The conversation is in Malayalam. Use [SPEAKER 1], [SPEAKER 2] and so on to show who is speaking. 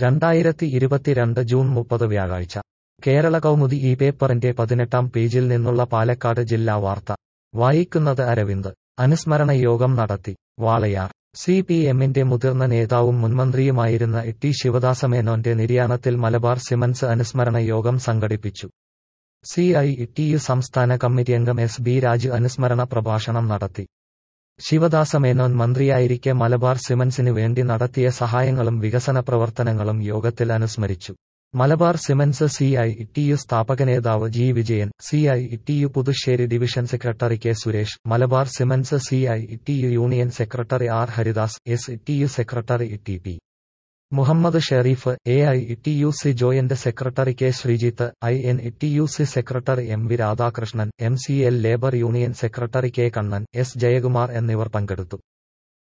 [SPEAKER 1] രണ്ടായിരത്തി ഇരുപത്തിരണ്ട് ജൂൺ മുപ്പത് വ്യാഴാഴ്ച കേരള കൗമുദി ഈ പേപ്പറിന്റെ പതിനെട്ടാം പേജിൽ നിന്നുള്ള പാലക്കാട് ജില്ലാ വാർത്ത വായിക്കുന്നത് അരവിന്ദ് അനുസ്മരണ യോഗം നടത്തി വാളയാർ സി പി എമ്മിന്റെ മുതിർന്ന നേതാവും മുൻമന്ത്രിയുമായിരുന്ന ടി ശിവദാസമേനോന്റെ നിര്യാണത്തിൽ മലബാർ സിമൻസ് അനുസ്മരണ യോഗം സംഘടിപ്പിച്ചു സി ഐ ടി യു സംസ്ഥാന കമ്മിറ്റി അംഗം എസ് ബി രാജ് അനുസ്മരണ പ്രഭാഷണം നടത്തി ശിവദാസമേനോൻ മന്ത്രിയായിരിക്കെ മലബാർ സിമൻസിന് വേണ്ടി നടത്തിയ സഹായങ്ങളും വികസന പ്രവർത്തനങ്ങളും യോഗത്തിൽ അനുസ്മരിച്ചു Malabar cements C I T U സ്ഥാപകനേതാവ് G Vijayan C I T U Puthussery division secretary K Suresh Malabar cements C I T U union secretary R Haridas S T U secretary T P Muhammad Sharif A I T U C joint secretary K Sreejith I N T U C secretary M V Radhakrishnan M C L labour union secretary K Kannan S Jayakumar എന്നിവർ പങ്കെടുത്തു